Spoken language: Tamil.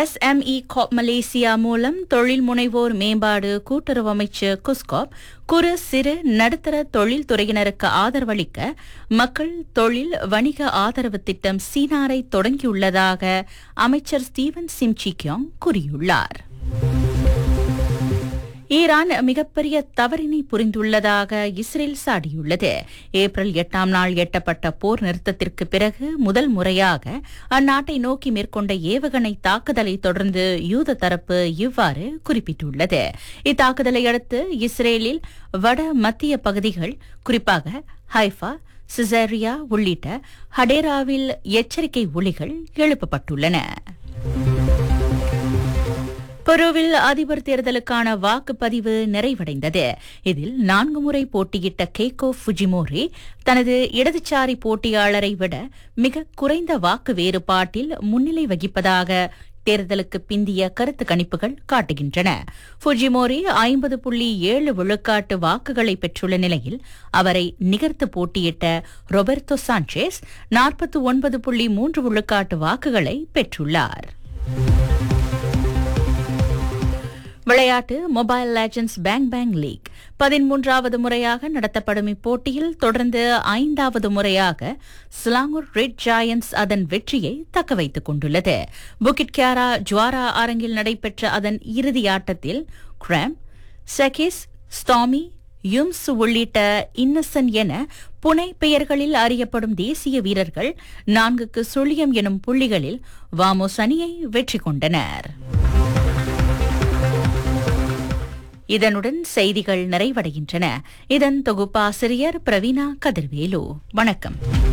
எஸ்எம்இ காப் மலேசியா மூலம் தொழில் முனைவோர் மேம்பாடு கூட்டுறவு அமைச்சர் குஸ்காப் குறு சிறு நடுத்தர தொழில் துறையினருக்கு ஆதரவளிக்க மக்கள் தொழில் வணிக ஆதரவு திட்டம் சீனாரை தொடங்கியுள்ளதாக அமைச்சர் ஸ்டீவன் சிம்சிக்யோங் கூறியுள்ளார் ஈரான் மிகப்பெரிய தவறினை புரிந்துள்ளதாக இஸ்ரேல் சாடியுள்ளது ஏப்ரல் எட்டாம் நாள் எட்டப்பட்ட போர் நிறுத்தத்திற்கு பிறகு முதல் முறையாக அந்நாட்டை நோக்கி மேற்கொண்ட ஏவுகணை தாக்குதலை தொடர்ந்து யூத தரப்பு இவ்வாறு குறிப்பிட்டுள்ளது இத்தாக்குதலை அடுத்து இஸ்ரேலில் வட மத்திய பகுதிகள் குறிப்பாக ஹைஃபா சிசேரியா உள்ளிட்ட ஹடேராவில் எச்சரிக்கை ஒலிகள் எழுப்பப்பட்டுள்ளன பெருவில் அதிபர் தேர்தலுக்கான வாக்குப்பதிவு நிறைவடைந்தது இதில் நான்கு முறை போட்டியிட்ட கேகோ ஃபுஜிமோரி தனது இடதுசாரி போட்டியாளரை விட மிக குறைந்த வாக்கு வேறுபாட்டில் முன்னிலை வகிப்பதாக தேர்தலுக்கு பிந்திய கருத்து கணிப்புகள் காட்டுகின்றன ஃபுஜிமோரி ஐம்பது புள்ளி ஏழு விழுக்காட்டு வாக்குகளை பெற்றுள்ள நிலையில் அவரை நிகர்த்து போட்டியிட்ட ரொபர்டோ சாnchez நாற்பத்தி ஒன்பது புள்ளி மூன்று விழுக்காட்டு வாக்குகளை பெற்றுள்ளார் விளையாட்டு mobile legends bang bang league பதிமூன்றாவது முறையாக நடத்தப்படும் இப்போட்டியில் தொடர்ந்து ஐந்தாவது முறையாக ஸ்லாங்கூர் ரெட் ஜாயன்ட்ஸ் அதன் வெற்றியை தக்க வைத்துக் கொண்டுள்ளது புகிட் கியாரா ஜுவாரா அரங்கில் நடைபெற்ற அதன் இறுதி ஆட்டத்தில் கிராம் செகிஸ் ஸ்டாமி யும்ஸ் உள்ளிட்ட இன்னசன் என புனை பெயர்களில் அறியப்படும் தேசிய வீரர்கள் நான்குக்கு சுழியம் எனும் புள்ளிகளில் வாமோஸ் அணியை வெற்றி கொண்டனர் இதனுடன் செய்திகள் நிறைவடைகின்றன இதன் தொகுப்பாசிரியர் பிரவீனா கதிர்வேலு வணக்கம்